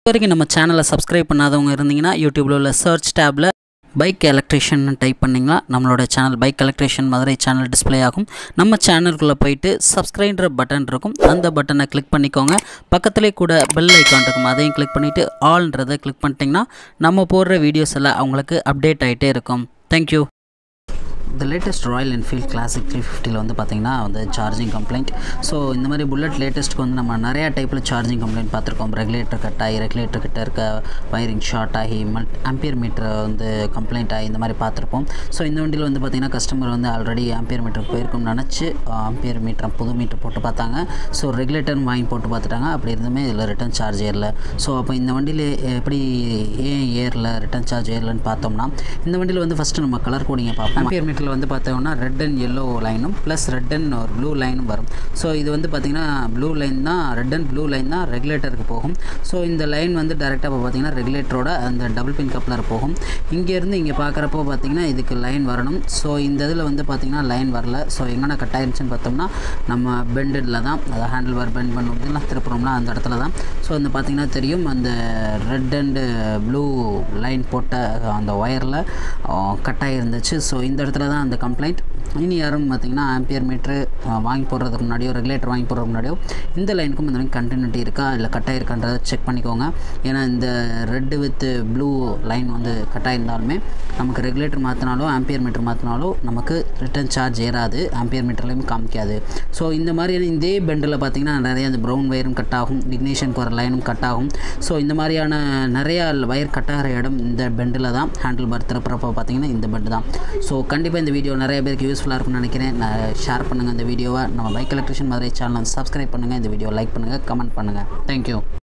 இது வரைக்கும் நம்ம சேனலை சப்ஸ்கிரைப் பண்ணாதவங்க இருந்தீங்கன்னா யூடியூப்பில் உள்ள சர்ச் டேப்பில் பைக் எலக்ட்ரிஷியன் டைப் பண்ணிங்கன்னா நம்மளோட channel bike electrician Madurai channel display ஆகும் நம்ம சேனலுக்குள்ளே போயிட்டு சப்ஸ்கிரைன்ற பட்டன் இருக்கும் அந்த பட்டனை கிளிக் பண்ணிக்கோங்க பக்கத்துலேயே கூட பெல் ஐக்கான் இருக்கும் அதையும் கிளிக் பண்ணிவிட்டு ஆல்ன்றதை கிளிக் பண்ணிட்டீங்கன்னா நம்ம போடுற வீடியோஸ் எல்லாம் அவங்களுக்கு அப்டேட் ஆகிட்டே இருக்கும் தேங்க்யூ இந்த latest Royal Enfield Classic three ஃபிஃப்டியில் வந்து பார்த்திங்கன்னா வந்து சார்ஜிங் கம்ப்ளைண்ட் ஸோ இந்த மாதிரி புல்லட் லேட்டஸ்ட்டுக்கு வந்து நம்ம நிறையா டைப்பில் சார்ஜிங் கம்ப்ளைண்ட் பார்த்துருக்கோம் ரெகுலேட்டர் கட் ஆகி ரெகுலேட்டர் கிட்ட இருக்க வயரிங் ஷார்ட் ஆகி மல்ட் ஆம்பியர் மீட்டர் வந்து கம்ப்ளைண்ட் ஆகி இந்த மாதிரி பார்த்துருப்போம் ஸோ இந்த வண்டியில் வந்து பார்த்திங்கன்னா கஸ்டமர் வந்து ஆல்ரெடி ஆம்பியர் மீட்டர் போயிருக்கும்னு நினச்சி ஆம்பியர் மீட்டர் புது மீட்டர் போட்டு பார்த்தாங்க ஸோ ரெகுலேட்டர் வாங்கி போட்டு பார்த்துட்டாங்க அப்படி இருந்துமே இதில் ரிட்டர்ன் சார்ஜ் ஏறல ஸோ அப்போ இந்த வண்டியில் எப்படி ஏன் ஏறல ரிட்டர்ன் சார்ஜ் ஏறலன்னு பார்த்தோம்னா இந்த வண்டியில் வந்து ஃபஸ்ட்டு நம்ம கலர் கோடிங்கை பார்ப்போம் ஆம்பியர் மீட்டரில் வந்து பார்த்தோம்னா ரெட் அண்ட் எல்லோ லைனும் ப்ளஸ் ரெட் அண்ட் ஒரு ப்ளூ லைனும் வரும் ஸோ இது வந்து பார்த்திங்கன்னா ப்ளூ லைன் தான் ரெட் அண்ட் ப்ளூ லைன் தான் ரெகுலேட்டருக்கு போகும் ஸோ இந்த லைன் வந்து டேரெக்டாக இப்போ பார்த்திங்கன்னா ரெகுலேட்டரோட அந்த டபுள் பின் கப்ளர் போகும் இங்கேருந்து இங்கே பார்க்குறப்போ பார்த்திங்கன்னா இதுக்கு லைன் வரணும் ஸோ இந்த இதில் வந்து பார்த்திங்கன்னா லைன் வரல ஸோ எங்கன்னா கட் ஆயிருச்சுன்னு பார்த்தோம்னா நம்ம பெண்டில் தான் அதை ஹேண்டில் பார் பெண்ட் பண்ணுறதுலாம் திருப்புறோம்னா அந்த இடத்துல தான் ஸோ இந்த பார்த்திங்கன்னா தெரியும் அந்த ரெட் அண்டு ப்ளூ லைன் போட்ட அந்த ஒயரில் கட் ஆகிருந்துச்சு ஸோ இந்த இடத்துல தான் அந்த கம்ப்ளைண்ட் இனி யாரும் பார்த்திங்கன்னா ஆம்பியர் மீட்ரு வாங்கி போடுறதுக்கு முன்னாடியோ ரெகுலேட்டர் வாங்கி போடுறதுக்கு முன்னாடியோ இந்த லைனுக்கும் இந்த லைன் கண்டினியூட்டி இருக்கா இல்லை கட் ஆகிருக்கான்றதை செக் பண்ணிக்கோங்க ஏன்னா இந்த ரெட்டு வித் ப்ளூ லைன் வந்து கட் ஆகிருந்தாலுமே நமக்கு ரெகுலேட்டர் மாற்றினாலோ ஆம்பியர் மீட்டர் மாற்றினாலோ நமக்கு ரிட்டர்ன் சார்ஜ் ஏறாது ஆம்பியர் மீட்டர்லையும் காமிக்காது ஸோ இந்த மாதிரியான இதே பெண்டில் பார்த்திங்கன்னா நிறைய அந்த ப்ரௌன் வயரும் கட் ஆகும் இக்னேஷனுக்கு வர லைனும் கட் ஆகும் ஸோ இந்த மாதிரியான நிறையா வயர் கட் ஆகிற இடம் இந்த பெண்டில் தான் ஹேண்டில் பார் திறப்புறப்போ பார்த்திங்கன்னா இந்த பெண்டு தான் ஸோ கண்டிப்பாக இந்த வீடியோ நிறைய பேருக்கு யூஸ்ஃபுல்லாக இருக்கும்னு நினைக்கிறேன் நான் ஷேர் பண்ணுங்கள் இந்த வீடியோவை நம்ம bike electrician Madurai channel subscribe பண்ணுங்கள் இந்த வீடியோ லைக் பண்ணுங்கள் கமெண்ட் பண்ணுங்கள் தேங்க்யூ